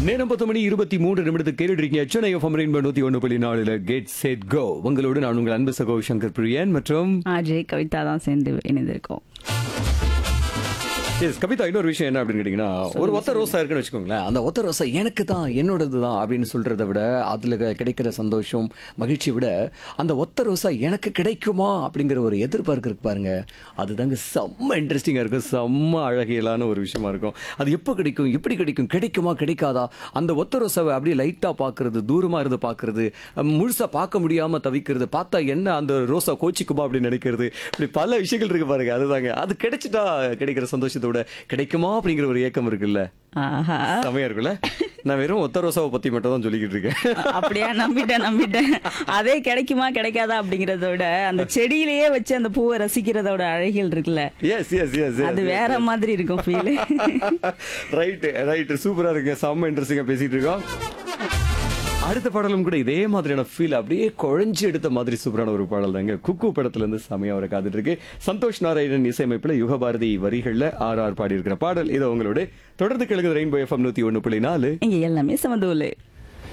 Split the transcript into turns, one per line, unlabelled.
நேரம் பத்து மணி இருபத்தி மூன்று நிமிடத்துக்கு கேட்டுருக்கீங்க சென்னை எஃப்எம் ரெயின்போ நூத்தி ஒன்று புள்ளி நாலுல கெட் செட் கோ உங்களோடு நான் உங்கள் அன்பு சகோ சங்கர் பிரியன் மற்றும்
அஜய் கவிதா தான் சேர்ந்து இணைந்திருக்கோம்
எஸ் கவிதா இன்னொரு விஷயம் என்ன அப்படின்னு கேட்டீங்கன்னா ஒரு ஒத்த ரோசா இருக்குன்னு வச்சுக்கோங்களேன் அந்த ஒத்த ரோசா எனக்கு தான் என்னோடது தான் அப்படின்னு சொல்றதை விட அதுல கிடைக்கிற சந்தோஷம் மகிழ்ச்சியை விட அந்த ஒத்த ரோசா எனக்கு கிடைக்குமா அப்படிங்கிற ஒரு எதிர்பார்ப்பு இருக்கு பாருங்க அதுதாங்க செம்ம இன்ட்ரெஸ்டிங்கா இருக்கும் செம்ம அழகியலான ஒரு விஷயமா இருக்கும் அது எப்போ கிடைக்கும் எப்படி கிடைக்கும் கிடைக்குமா கிடைக்காதா அந்த ஒத்த ரோசாவை அப்படியே லைட்டா பாக்குறது தூரமா இருந்து பாக்குறது முழுசா பார்க்க முடியாம தவிக்கிறது பார்த்தா என்ன அந்த ரோசா கோச்சிக்குமா அப்படின்னு நினைக்கிறது இப்படி பல விஷயங்கள் இருக்கு பாருங்க அதுதாங்க அது கிடைச்சிட்டா கிடைக்கிற சந்தோஷத்தை விட கிடைக்குமா அப்படிங்கிற ஒரு ஏக்கம் இருக்குல்ல
ஆஹா
செமையா இருக்குல்ல நான் வெறும் ஒத்த ரோசாவை பத்தி மட்டும் தான் சொல்லிக்கிட்டு இருக்கேன்
அப்படியா நம்பிட்டேன் நம்பிட்டேன் அதே கிடைக்குமா கிடைக்காதா அப்படிங்கறத விட அந்த செடியிலேயே வச்சு அந்த பூவை ரசிக்கிறதோட அழகியல் இருக்குல்ல
எஸ் எஸ் எஸ்
அது வேற மாதிரி இருக்கும் ஃபீல்
ரைட்டு ரைட்டு சூப்பரா இருக்கு செம்ம இன்ட்ரெஸ்டிங்கா பேசிட்டு இருக்கோம் அடுத்த பாடலும் கூட இதே மாதிரியான ஃபீல் அப்படியே குழஞ்சு எடுத்த மாதிரி சூப்பரான ஒரு பாடல் தாங்க குக்கு படத்துல இருந்து செமையா ஒரு காத்துட்டு இருக்கு சந்தோஷ் நாராயணன் இசையமைப்புல யுகபாரதி வரிகள்ல ஆர் ஆர் பாடி இருக்கிற பாடல் இதை உங்களோட தொடர்ந்து கிழக்கு ரெயின்போ எஃப்எம் நூத்தி ஒண்ணு புள்ளி நாலு
இங்க எல்லாமே சமதூலு